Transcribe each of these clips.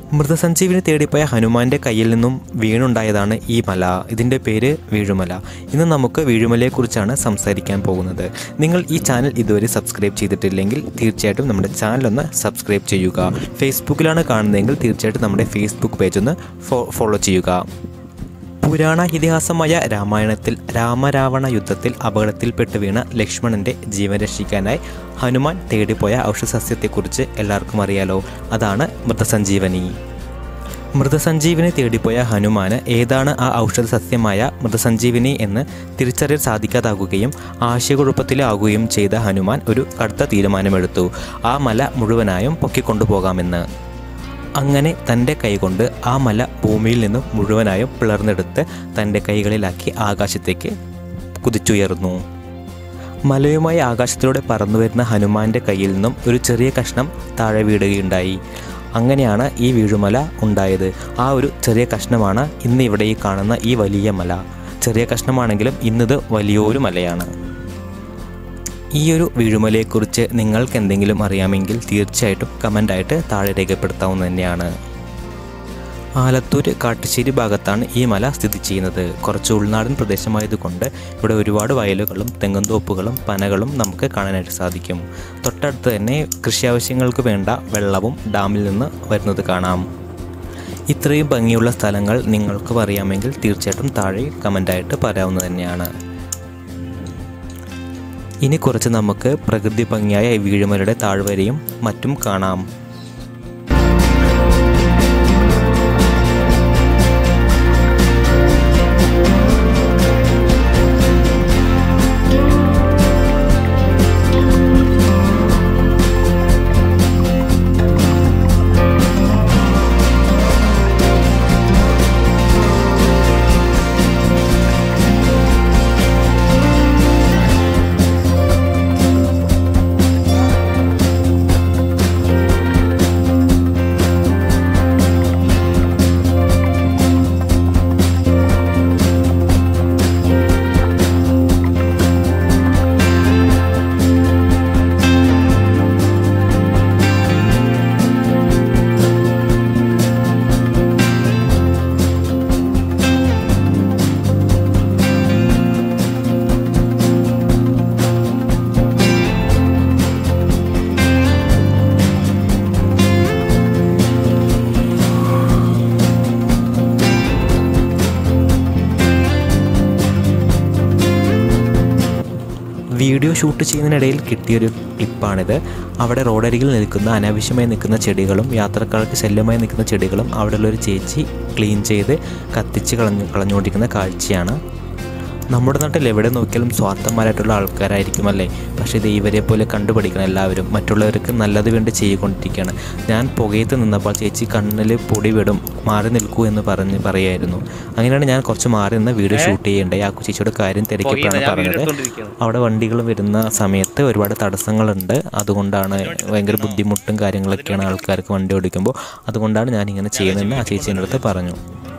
മൃതസഞ്ജീവിനി തേടിപ്പോയ ഹനുമാന്റെ കയ്യിൽ നിന്നും വീണുണ്ടായതാണ് ഈ മല ഇതിൻ്റെ പേര് വീഴുമല ഇന്ന് നമുക്ക് വീഴുമലയെക്കുറിച്ചാണ് സംസാരിക്കാൻ പോകുന്നത് നിങ്ങൾ ഈ ചാനൽ ഇതുവരെ സബ്സ്ക്രൈബ് ചെയ്തിട്ടില്ലെങ്കിൽ തീർച്ചയായിട്ടും നമ്മുടെ ചാനൽ ഒന്ന് സബ്സ്ക്രൈബ് ചെയ്യുക ഫേസ്ബുക്കിലാണ് കാണുന്നതെങ്കിൽ തീർച്ചയായിട്ടും നമ്മുടെ ഫേസ്ബുക്ക് പേജ് ഒന്ന് ഫോ- ഫോളോ ചെയ്യുക പുരാണ ഇതിഹാസമായ രാമായണത്തിൽ രാമരാവണ യുദ്ധത്തിൽ അപകടത്തിൽപ്പെട്ട് വീണ ലക്ഷ്മണന്റെ ജീവൻ രക്ഷിക്കാനായി ഹനുമാൻ തേടിപ്പോയ ഔഷധസസ്യത്തെക്കുറിച്ച് എല്ലാവർക്കും അറിയാലോ അതാണ് മൃതസഞ്ജീവനി മൃതസഞ്ജീവനി തേടിപ്പോയ ഹനുമാന് ഏതാണ് ആ ഔഷധ സസ്യമായ മൃതസഞ്ജീവനി എന്ന് തിരിച്ചറിയാൻ സാധിക്കാതാകുകയും ആശയക്കുഴപ്പത്തിലാകുകയും ചെയ്ത ഹനുമാൻ ഒരു കടുത്ത തീരുമാനമെടുത്തു ആ മല മുഴുവനായും പൊക്കിക്കൊണ്ടുപോകാമെന്ന് അങ്ങനെ തൻ്റെ കൈകൊണ്ട് ആ മല ഭൂമിയിൽ നിന്നും മുഴുവനായും പിളർന്നെടുത്ത് തൻ്റെ കൈകളിലാക്കി ആകാശത്തേക്ക് കുതിച്ചുയർന്നു മലയുമായി ആകാശത്തിലൂടെ പറന്നു വരുന്ന ഹനുമാന്റെ കയ്യിൽ നിന്നും ഒരു ചെറിയ കഷ്ണം താഴെ വീഴുകയുണ്ടായി അങ്ങനെയാണ് ഈ വീഴുമല ഉണ്ടായത് ആ ഒരു ചെറിയ കഷ്ണമാണ് ഇന്ന് ഇവിടെ ഈ കാണുന്ന ഈ വലിയ മല ചെറിയ കഷ്ണമാണെങ്കിലും ഇന്നിത് വലിയൊരു മലയാണ് ഈ ഒരു വീഴുമലയെക്കുറിച്ച് നിങ്ങൾക്ക് എന്തെങ്കിലും അറിയാമെങ്കിൽ തീർച്ചയായിട്ടും കമൻ്റായിട്ട് താഴെ രേഖപ്പെടുത്താവുന്ന തന്നെയാണ് ആലത്തൂർ കാട്ടുശ്ശേരി ഭാഗത്താണ് ഈ മല സ്ഥിതി ചെയ്യുന്നത് കുറച്ച് ഉൾനാടൻ പ്രദേശമായതുകൊണ്ട് ഇവിടെ ഒരുപാട് വയലുകളും തെങ്ങുംതോപ്പുകളും പനകളും നമുക്ക് കാണാനായിട്ട് സാധിക്കും തൊട്ടടുത്ത് തന്നെ കൃഷി ആവശ്യങ്ങൾക്ക് വേണ്ട വെള്ളവും ഡാമിൽ നിന്ന് വരുന്നത് കാണാം ഇത്രയും ഭംഗിയുള്ള സ്ഥലങ്ങൾ നിങ്ങൾക്കും അറിയാമെങ്കിൽ തീർച്ചയായിട്ടും താഴെ കമൻ്റായിട്ട് പറയാവുന്നത് തന്നെയാണ് ഇനി കുറച്ച് നമുക്ക് പ്രകൃതി ഭംഗിയായ ഈ വീഴുമലയുടെ താഴ്വരയും മറ്റും കാണാം വീഡിയോ ഷൂട്ട് ചെയ്യുന്നതിനിടയിൽ കിട്ടിയൊരു ക്ലിപ്പാണിത് അവിടെ റോഡരികിൽ നിൽക്കുന്ന അനാവശ്യമായി നിൽക്കുന്ന ചെടികളും യാത്രക്കാർക്ക് ശല്യമായി നിൽക്കുന്ന ചെടികളും അവിടെയുള്ള ഒരു ചേച്ചി ക്ലീൻ ചെയ്ത് കത്തിച്ച് കളഞ്ഞു കളഞ്ഞുകൊണ്ടിരിക്കുന്ന കാഴ്ചയാണ് നമ്മുടെ നാട്ടിൽ എവിടെ നോക്കിയാലും സ്വാർത്ഥന്മാരായിട്ടുള്ള ആൾക്കാരായിരിക്കും അല്ലേ പക്ഷേ ഇത് ഇവരെ പോലെ കണ്ടുപഠിക്കണം എല്ലാവരും മറ്റുള്ളവർക്ക് നല്ലത് വേണ്ടി ചെയ്തുകൊണ്ടിരിക്കുകയാണ് ഞാൻ പുകയത്ത് നിന്നപ്പോൾ ചേച്ചി കണ്ണിൽ പൊടി വിടും മാറി നിൽക്കൂ എന്ന് പറഞ്ഞ് പറയായിരുന്നു അങ്ങനെയാണ് ഞാൻ കുറച്ച് മാറി നിന്ന് വീഡിയോ ഷൂട്ട് ചെയ്യേണ്ടത് ആ ചേച്ചിയോട് കാര്യം തിരക്കിയപ്പോഴാണ് പറഞ്ഞത് അവിടെ വണ്ടികൾ വരുന്ന സമയത്ത് ഒരുപാട് തടസ്സങ്ങളുണ്ട് അതുകൊണ്ടാണ് ഭയങ്കര ബുദ്ധിമുട്ടും കാര്യങ്ങളൊക്കെയാണ് ആൾക്കാർക്ക് വണ്ടി ഓടിക്കുമ്പോൾ അതുകൊണ്ടാണ് ഞാൻ ഇങ്ങനെ ചെയ്യുന്നതെന്ന് ആ ചേച്ചീൻ്റെ അടുത്ത് പറഞ്ഞു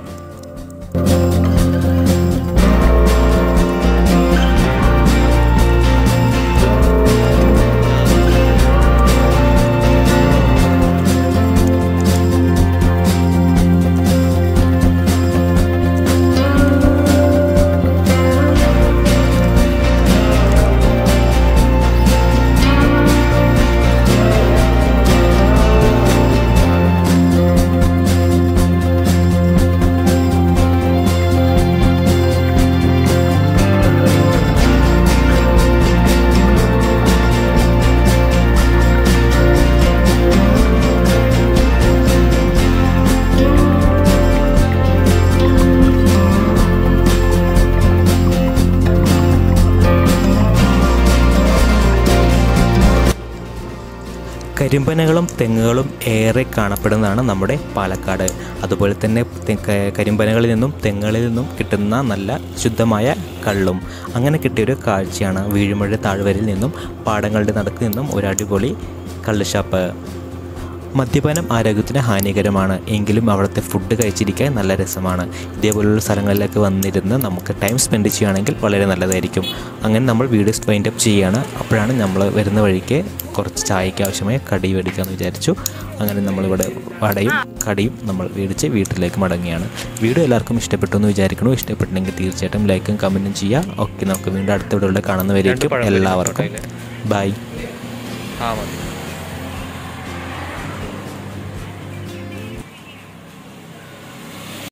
കരിമ്പനകളും തെങ്ങുകളും ഏറെ കാണപ്പെടുന്നതാണ് നമ്മുടെ പാലക്കാട് അതുപോലെ തന്നെ തെ- ക- കരിമ്പനകളിൽ നിന്നും തെങ്ങുകളിൽ നിന്നും കിട്ടുന്ന നല്ല ശുദ്ധമായ കള്ളും അങ്ങനെ കിട്ടിയൊരു കാഴ്ചയാണ് വീഴുമഴ താഴ്വരയിൽ നിന്നും പാടങ്ങളുടെ നടുക്ക് നിന്നും ഒരു അടിപൊളി കള്ള് ഷാപ്പ് മദ്യപാനം ആരോഗ്യത്തിന് ഹാനികരമാണ് എങ്കിലും അവിടുത്തെ ഫുഡ് കഴിച്ചിരിക്കാൻ നല്ല രസമാണ് ഇതേപോലുള്ള സ്ഥലങ്ങളിലൊക്കെ വന്നിരുന്ന് നമുക്ക് ടൈം സ്പെൻഡ് ചെയ്യുകയാണെങ്കിൽ വളരെ നല്ലതായിരിക്കും അങ്ങനെ നമ്മൾ വീഡിയോ വൈൻഡ് അപ്പ് ചെയ്യുകയാണ് അപ്പോഴാണ് നമ്മൾ വരുന്ന വഴിക്ക് കുറച്ച് ചായയ്ക്ക് ആവശ്യമായ കടി മേടിക്കാമെന്ന് വിചാരിച്ചു അങ്ങനെ നമ്മളിവിടെ വടയും കടിയും നമ്മൾ മേടിച്ച് വീട്ടിലേക്ക് മടങ്ങുകയാണ് വീഡിയോ എല്ലാവർക്കും ഇഷ്ടപ്പെട്ടു എന്ന് വിചാരിക്കണു ഇഷ്ടപ്പെട്ടിട്ടുണ്ടെങ്കിൽ തീർച്ചയായിട്ടും ലൈക്കും കമൻറ്റും ചെയ്യുക ഓക്കെ നമുക്ക് വീണ്ടും അടുത്ത വീഡിയോയിൽ കാണുന്നവരേക്കും എല്ലാവർക്കും ബൈ ആ മതി